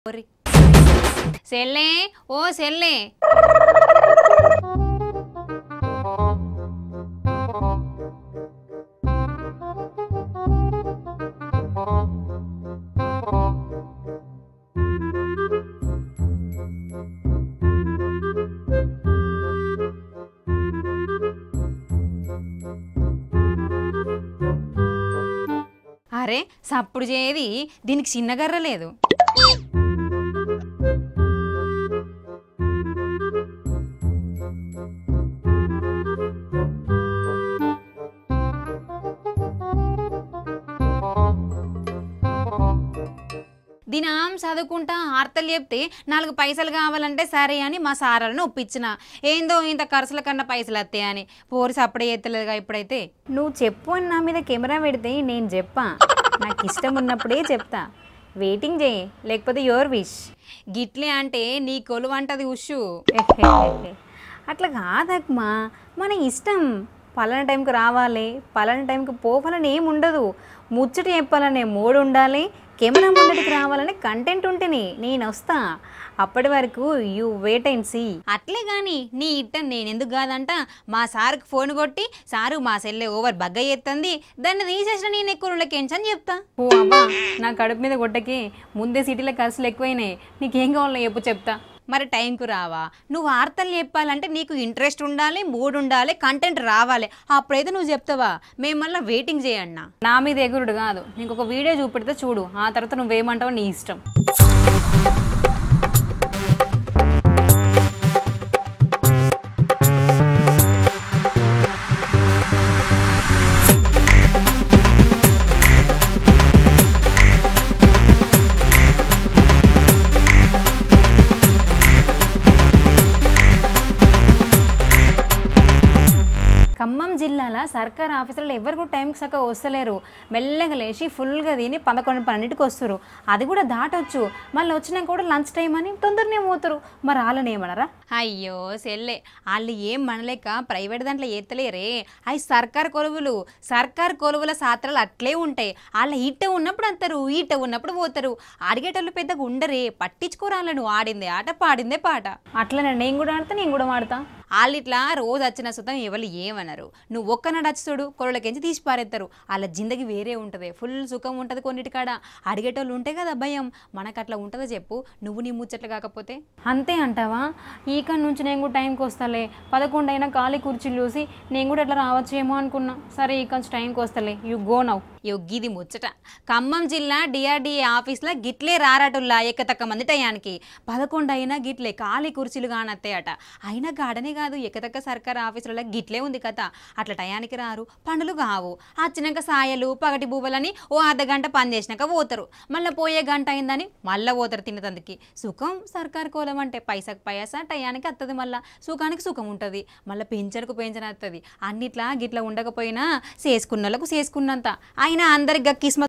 ఓరి. సెల్లే ఓ సెల్లే అరే సప్పుడు చేయది దీనికి చిన్నగర్ర లేదు దినాం చదువుకుంటా ఆర్తలు చెప్తే నాలుగు పైసలు కావాలంటే సరే అని మా సారాలను ఒప్పించిన ఏందో ఇంత ఖర్చుల కన్నా పైసలు వస్తాయి అని పోరి సప్పుడే ఎత్తలేదుగా ఇప్పుడైతే నువ్వు చెప్పు అని నా మీద కెమెరా పెడితే నేను చెప్పా నాకు ఇష్టం ఉన్నప్పుడే చెప్తా వెయిటింగ్ చేయి లేకపోతే యువర్ విష్ గిట్లే అంటే నీ కొలువు అంటది ఉషు అట్లా కాదక్మా మన ఇష్టం పలానా టైంకి రావాలి పలానా టైంకి పోవాలని ఏం ఉండదు ముచ్చట చెప్పాలనే మూడు ఉండాలి కెమెరా ముందటికి రావాలనే కంటెంట్ ఉంటేనే నేను వస్తా అప్పటి వరకు యూ వెయిట్ అండ్ సీ అట్లే గాని నీ ఇట్టం నేనెందుకు కాదంట మా సార్కి ఫోన్ కొట్టి సారు మా సెల్లె ఓవర్ బగ్గ ఎత్తంది దాన్ని తీసేసిన నేను ఎక్కువ అని చెప్తా ఓ అమ్మా నా కడుపు మీద కొట్టకి ముందే సిటీలో ఖర్చులు ఎక్కువైనాయి నీకేం కావాలో చెప్పు చెప్తా మరి టైంకు రావా నువ్వు వార్తలు చెప్పాలంటే నీకు ఇంట్రెస్ట్ ఉండాలి మూడ్ ఉండాలి కంటెంట్ రావాలి అప్పుడైతే నువ్వు చెప్తావా మేము మళ్ళీ వెయిటింగ్ చేయన్నా నా మీద ఎగురుడు కాదు నీకు ఒక వీడియో చూపెడితే చూడు ఆ తర్వాత నువ్వేమంటావో నీ ఇష్టం ఖమ్మం జిల్లాల సర్కార్ ఆఫీసులలో ఎవరు కూడా టైంకి సక్క వస్తలేరు మెల్లగా లేచి ఫుల్గా తిని పదకొండు పన్నెండుకి వస్తారు అది కూడా దాటొచ్చు మళ్ళీ వచ్చినాక కూడా లంచ్ టైం అని తొందరనే పోతారు మరి వాళ్ళని ఏమనరా అయ్యో సెల్లే వాళ్ళు ఏం మనలేక ప్రైవేట్ దాంట్లో ఎత్తలేరే అవి సర్కార్ కొలువులు సర్కార్ కొలువుల సాత్రాలు అట్లే ఉంటాయి వాళ్ళ ఈట ఉన్నప్పుడు అంటారు ఈట ఉన్నప్పుడు పోతారు అడిగేటోళ్ళు పెద్దగా ఉండరే పట్టించుకోరాలను ఆడిందే ఆట పాడిందే పాట అట్లనే నేను కూడా ఆడతా నేను కూడా ఆడతా వాళ్ళు ఇట్లా రోజు వచ్చిన సుతం ఎవరు ఏమనరు నువ్వు ఒక్కనాడు వచ్చి చూడు కొరలకెంచి తీసి పారేస్తారు వాళ్ళ జిందగి వేరే ఉంటుంది ఫుల్ సుఖం ఉంటుంది కొన్నిటికాడ అడిగేటోళ్ళు ఉంటే కదా భయం మనకు అట్లా ఉంటుందో చెప్పు నువ్వు నీ ముచ్చట్లు కాకపోతే అంతే అంటావా ఈ కాడ నుంచి నేను కూడా టైంకి వస్తాలే పదకొండు అయినా ఖాళీ కుర్చీలు చూసి నేను కూడా ఎట్లా రావచ్చేమో అనుకున్నా సరే ఈ కాంచి టైంకి వస్తలే యు గో నవ్ యొగ్గిది ముచ్చట ఖమ్మం జిల్లా డిఆర్డిఏ ఆఫీస్లో గిట్లే రారాటుల్లా ఎక్కతక్క మంది టయానికి పదకొండు అయినా గిట్లే ఖాళీ కుర్చీలు కానత్తాయట అయినా గాడనే కాదు ఎక్కతక్క సర్కార్ ఆఫీసులలో గిట్లే ఉంది కథ అట్లా టయానికి రారు పనులు కావు వచ్చినాక సాయలు పగటి బూబలని ఓ అర్ధ గంట పని చేసినాక పోతారు మళ్ళీ పోయే గంట అయిందని మళ్ళీ పోతారు తిన్నతందుకి సుఖం సర్కార్ కోలం అంటే పైసకు పైసా టయానికి వస్తుంది మళ్ళీ సుఖానికి సుఖం ఉంటుంది మళ్ళీ పెంచడానికి పెంచని వస్తుంది అన్నిట్లా గిట్లా ఉండకపోయినా చేసుకున్న వాళ్ళకు చేసుకున్నంత అయినా అందరికి కిస్మత్